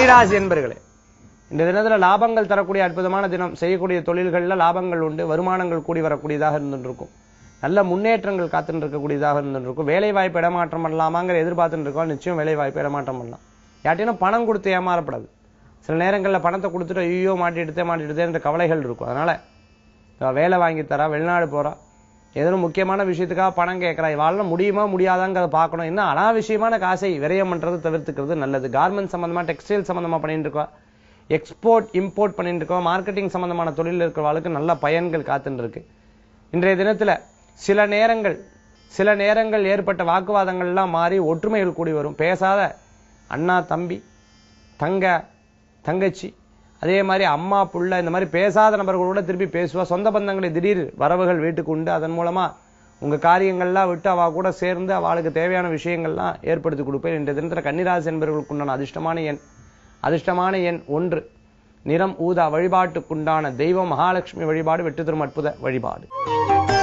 கன்னிராசி என்பர்களே இந்த தினத்துல லாபங்கள் தரக்கூடிய அற்புதமான தினம் செய்யக்கூடிய தொழில்கள்ல லாபங்கள் உண்டு வருமானங்கள் கூடி வரக்கூடியதாக இருந்துட்டு இருக்கும் நல்ல முன்னேற்றங்கள் காத்துட்டு இருக்கக்கூடியதாக இருந்துட்டு இருக்கும் வேலை வாய்ப்பு இடமாற்றம் பண்ணலாமாங்கிற எதிர்பார்த்துட்டு இருக்கோம் நிச்சயம் வேலை வாய்ப்பு இடமாற்றம் பண்ணலாம் யார்ட்டையும் பணம் கொடுத்து ஏமாறப்படாது சில நேரங்கள்ல பணத்தை கொடுத்துட்டு ஐயோ மாட்டிடுதே மாட்டிடுதேன்ற கவலைகள் இருக்கும் அதனால இவ வேலை வாங்கி தரா வெளிநாடு போறா ஏதோ முக்கியமான விஷயத்துக்காக பணம் கேட்கறா இவாளால முடியுமா முடியாதாங்கிறத பார்க்கணும் இன்னும் அனாவசியமான காசை விரயம் பண்றது தவிர்த்துக்கிறது நல்லது கார்மெண்ட் சம்பந்தமா டெக்ஸ்டைல் சம்பந்தமா பண்ணிட்டு இருக்கா எக்ஸ்போர்ட் இம்போர்ட் பண்ணிட்டு இருக்கோம் மார்க்கெட்டிங் சம்பந்தமான தொழில் இருக்கிறவங்களுக்கு நல்ல பயன்கள் காத்துட்டு இருக்கு இன்றைய தினத்துல சில நேரங்கள் சில நேரங்கள் ஏற்பட்ட வாக்குவாதங்கள்லாம் மாறி ஒற்றுமைகள் கூடி வரும் பேசாத அண்ணா தம்பி தங்க தங்கச்சி அதே மாதிரி அம்மா புள்ள இந்த மாதிரி பேசாத நபர்களோட திருப்பி பேசுவா சொந்த பந்தங்களை திடீர் வரவுகள் வீட்டுக்கு உண்டு அதன் மூலமா உங்க காரியங்கள்லாம் விட்டு அவ கூட சேர்ந்து அவளுக்கு தேவையான விஷயங்கள்லாம் ஏற்படுத்தி கொடுப்பேன் இன்றைய தினத்துல கன்னிராசி என்பவர்களுக்கு உண்டான அதிர்ஷ்டமான எண் அதிர்ஷ்டமான எண் ஒன்று நிறம் ஊதா வழிபாட்டுக்குண்டான தெய்வம் மகாலட்சுமி வழிபாடு வெற்றி தரும் அற்புத வழிபாடு